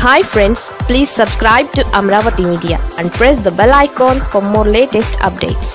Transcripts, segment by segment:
hi friends please subscribe to Amaravati media and press the bell icon for more latest updates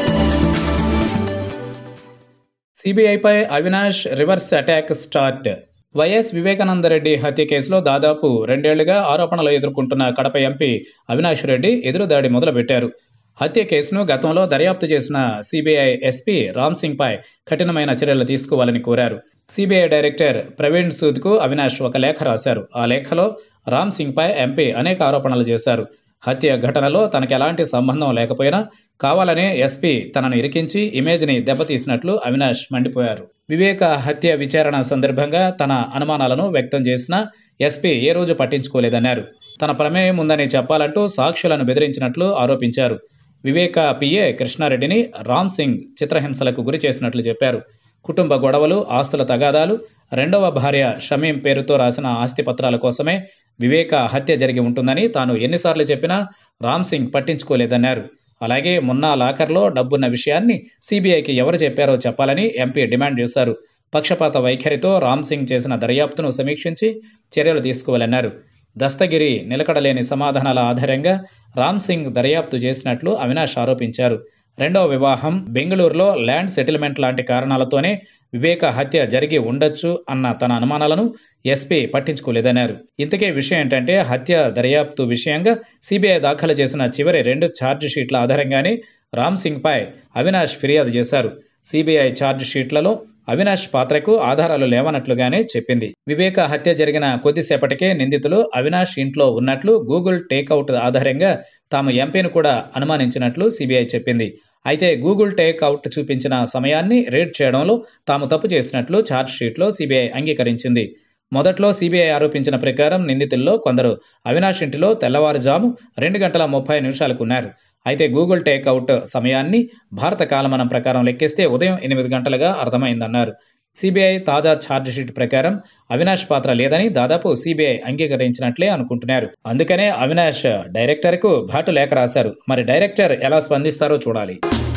సిబిఐపై Avinash reverse attack start YS Vivekananda Reddy హత్య కేసులో దాదాపు రెండేళ్లుగా ఆరోపణలు ఎదుర్కొంటున్న Kadapa MP Avinash Reddy ఎదురుదాడి మొదలుపెట్టారు హత్య కేసును గతంలో దర్యాప్తు చేసిన సిబిఐ ఎస్పీ రామ్ సింగ్ పై కఠినమైన చర్యలు తీసుకోవాలని కోరారు సిబిఐ డైరెక్టర్ ప్రవీణ్ సూద్కు అవినాష్ ఒక లేఖ రాశారు ఆ లేఖలో రామ్ సింగ్ పై ఎంపీ అనేక ఆరోపణలు చేశారు హత్య ఘటనలో తనకు ఎలాంటి సంబంధం లేకపోయినా కావాలనే ఎస్పీ తనను ఇరికించి ఇమేజ్ని దెబ్బతీసినట్లు అవినాష్ మండిపోయారు వివేక హత్య విచారణ సందర్భంగా తన అనుమానాలను వ్యక్తం చేసిన ఎస్పీ ఏ రోజు పట్టించుకోలేదన్నారు తన ప్రమేయం ఉందని చెప్పాలంటూ సాక్షులను బెదిరించినట్లు ఆరోపించారు వివేక పిఏ కృష్ణారెడ్డిని రామ్ సింగ్ చిత్రహింసలకు గురి చేసినట్లు చెప్పారు కుటుంబ గొడవలు ఆస్తుల తగాదాలు రెండవ భార్య షమీం పేరుతో రాసిన ఆస్తి పత్రాల కోసమే వివేక హత్య జరిగి ఉంటుందని తాను ఎన్నిసార్లు చెప్పినా రామ్ సింగ్ పట్టించుకోలేదన్నారు అలాగే మున్నా లాకర్లో డబ్బున్న విషయాన్ని సిబిఐకి ఎవరు చెప్పారో చెప్పాలని ఎంపీ డిమాండ్ చేశారు పక్షపాత వైఖరితో రామ్ సింగ్ చేసిన దర్యాప్తును సమీక్షించి చర్యలు తీసుకోవాలన్నారు దస్తగిరి నిలకడలేని సమాధానాల ఆధారంగా రామ్ సింగ్ దర్యాప్తు చేసినట్లు అవినాష్ ఆరోపించారు రెండవ వివాహం బెంగళూరులో ల్యాండ్ సెటిల్మెంట్ లాంటి కారణాలతోనే వివేక హత్య జరిగి ఉండొచ్చు అన్న తన అనుమానాలను ఎస్పీ పట్టించుకోలేదన్నారు ఇంతకే విషయం ఏంటంటే హత్య దర్యాప్తు విషయంగా సిబిఐ దాఖలు చేసిన చివరి రెండు ఛార్జ్ షీట్ల ఆధారంగానే రామ్ సింగ్ పై అవినాష్ ఫిర్యాదు చేశారు సిబిఐ ఛార్జ్ షీట్లలో అవినాష్ పాత్రకు ఆధారాలు లేవనట్లుగానే చెప్పింది వివేక హత్య జరిగిన కొద్దిసేపటికే నిందితులు అవినాష్ ఇంట్లో ఉన్నట్లు గూగుల్ టేక్అవుట్ ఆధారంగా తాము ఎంపీని కూడా అనుమానించినట్లు సిబిఐ చెప్పింది అయితే గూగుల్ టేక్అవుట్ చూపించిన సమయాన్ని రీడ్ చేయడంలో తాము తప్పు చేసినట్లు ఛార్జ్ షీట్లో సిబిఐ అంగీకరించింది మొదట్లో సిబిఐ ఆరోపించిన ప్రకారం నిందితుల్లో కొందరు అవినాష్ ఇంటిలో తెల్లవారుజాము రెండు గంటల ముప్పై నిమిషాలకు ఉన్నారు అయితే గూగుల్ టేక్అవుట్ సమయాన్ని భారత కాలమానం ప్రకారం లెక్కిస్తే ఉదయం ఎనిమిది గంటలుగా అర్థమైందన్నారు సిబిఐ తాజా ఛార్జ్షీట్ ప్రకారం అవినాష్ పాత్ర లేదని దాదాపు సిబిఐ అంగీకరించినట్లే అనుకుంటున్నారు అందుకనే అవినాష్ డైరెక్టర్కు ఘాటు లేఖ రాశారు మరి డైరెక్టర్ ఎలా స్పందిస్తారో చూడాలి